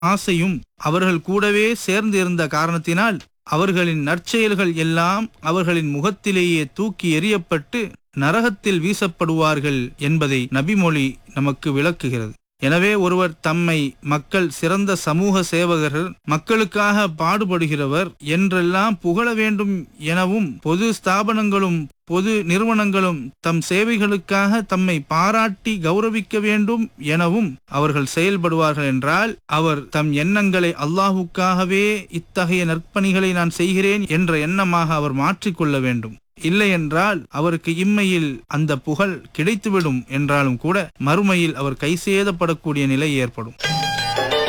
ஆசையும் அவர்கள் கூடவே சேர்ந்து இருந்த காரணத்தினால் அவர்களின் நற்செயல்கள் எல்லாம் அவர்களின் முகத்திலேயே தூக்கி எறியப்பட்டு நரகத்தில் வீசப்படுவார்கள் என்பதை நபிமொழி நமக்கு விளக்குகிறது எனவே ஒருவர் தம்மை மக்கள் சிறந்த சமூக சேவகர்கள் மக்களுக்காக பாடுபடுகிறவர் என்றெல்லாம் புகழ வேண்டும் எனவும் பொது ஸ்தாபனங்களும் பொது நிறுவனங்களும் தம் சேவைகளுக்காக தம்மை பாராட்டி கௌரவிக்க வேண்டும் எனவும் அவர்கள் செயல்படுவார்கள் என்றால் அவர் தம் எண்ணங்களை அல்லாஹுக்காகவே இத்தகைய நற்பணிகளை நான் செய்கிறேன் என்ற எண்ணமாக அவர் மாற்றிக்கொள்ள வேண்டும் இல்லையென்றால் அவருக்கு இம்மையில் அந்த புகழ் கிடைத்துவிடும் என்றாலும் கூட மறுமையில் அவர் கைசேதப்படக்கூடிய நிலை ஏற்படும்